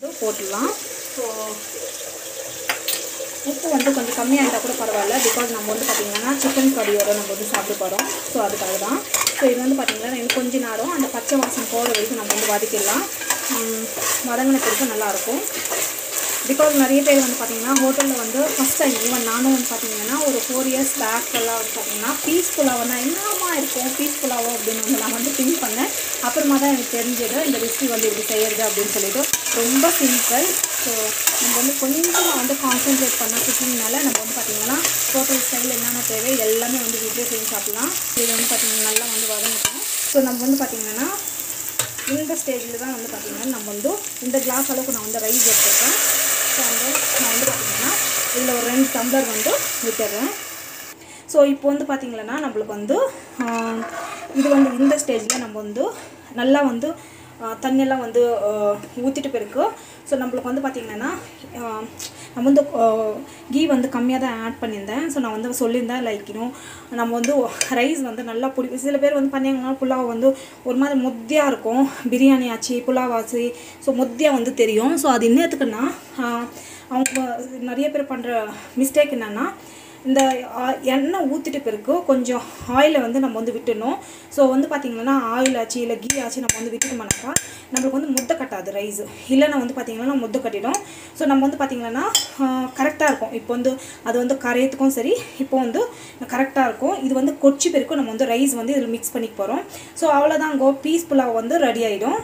போட்டுடலாம் ஸோ உப்பு வந்து கொஞ்சம் கம்மியாக இருந்தால் கூட பரவாயில்ல பிகாஸ் நம்ம வந்து பார்த்திங்கன்னா சிக்கன் கறியோட நம்ம வந்து சாப்பிட போகிறோம் ஸோ அதுக்காக தான் ஸோ இது வந்து பார்த்திங்கன்னா எனக்கு கொஞ்ச நேரம் அந்த பச்சை வாசம் போகிற வரைக்கும் நம்ம வந்து வதக்கிடலாம் உம், வதங்கின பிறகு நல்லாயிருக்கும் பிகாஸ் நிறைய பேர் வந்து பார்த்தீங்கன்னா ஹோட்டலில் வந்து ஃபஸ்ட் டைம் ஈவன் நானும் வந்து பார்த்தீங்கன்னா ஒரு ஃபோர் இயர்ஸ் பேக் எல்லாம் வந்து பார்த்தீங்கன்னா பீஸ் புலாவனா என்னமா இருக்கும் பீஸ் புலாவோ அப்படின்னு வந்து நான் வந்து திங்க் பண்ணேன் அப்புறமா தான் எனக்கு தெரிஞ்சது இந்த ரெசிபி வந்து இப்படி செய்யறது அப்படின்னு சொல்லிட்டு ரொம்ப சிம்பிள் ஸோ நம்ம வந்து கொஞ்சமாக வந்து கான்சென்ட்ரேட் பண்ண குக்கிங்னால நம்ம வந்து பார்த்தீங்கன்னா ஹோட்டல் ஸ்டைல் என்னென்ன தேவை எல்லாமே வந்து வீட்டிலே செஞ்சு சாப்பிட்லாம் இது வந்து பார்த்தீங்கன்னா நல்லா வந்து வதங்கிட்டோம் ஸோ நம்ம வந்து பார்த்தீங்கன்னா இந்த ஸ்டேஜில் தான் வந்து பார்த்திங்கன்னா நம்ம வந்து இந்த கிளாஸ் அளவுக்கு நான் வந்து ரைஸ் எடுத்துருக்கேன் ஸோ வந்து நான் வந்து பார்த்திங்கன்னா இதில் ஒரு ரெண்டு டம்ளர் வந்து விட்டுறேன் ஸோ இப்போ வந்து பார்த்திங்கன்னா நம்மளுக்கு வந்து ஆஹ், இது வந்து இந்த ஸ்டேஜில் நம்ம வந்து நல்லா வந்து ஆஹ், தண்ணியெல்லாம் வந்து ஊற்றிட்டு பிறகு ஸோ நம்மளுக்கு வந்து பார்த்திங்கன்னா ஆஹ், நம்ம வந்து கீ வந்து கம்மியாக தான் ஆட் பண்ணியிருந்தேன் ஸோ நான் வந்து சொல்லியிருந்தேன் லைக் இன்னும் நம்ம வந்து ரைஸ் வந்து நல்லா பிடி சில பேர் வந்து பண்ணிங்கன்னா புலாவ் வந்து ஒரு மாதிரி முத்தியாக இருக்கும் பிரியாணி ஆச்சு புலாவ் ஆச்சு ஸோ முத்தியாக வந்து தெரியும் ஸோ அது என்னத்துக்குன்னா ஆஹ், அவங்க நிறைய பேர் பண்ணுற மிஸ்டேக் என்னென்னா இந்த ஆ- எண்ணெய் ஊற்றிட்டு பிறகு கொஞ்சம் ஆயிலை வந்து நம்ம வந்து விட்டுடணும் ஸோ வந்து பார்த்திங்கன்னா ஆயில் ஆச்சு இல்லை கீ ஆச்சு நம்ம வந்து விட்டுட்டோம்னாக்கா நம்மளுக்கு வந்து முட்டை கட்டாது ரைஸ் இல்லைன்னா வந்து பார்த்திங்கன்னா முட்டை கட்டிடும் ஸோ நம்ம வந்து பார்த்திங்கன்னா கரெக்டாக இருக்கும் இப்போ வந்து அது வந்து கரையத்துக்கும் சரி இப்போ வந்து கரெக்டாக இருக்கும் இது வந்து கொச்சி பிறகு நம்ம வந்து ரைஸ் வந்து இதில் மிக்ஸ் பண்ணிக்க போகிறோம் ஸோ அவ்வளோதாங்கோ பீஸ் புலாவ் வந்து ரெடி ஆகிடும்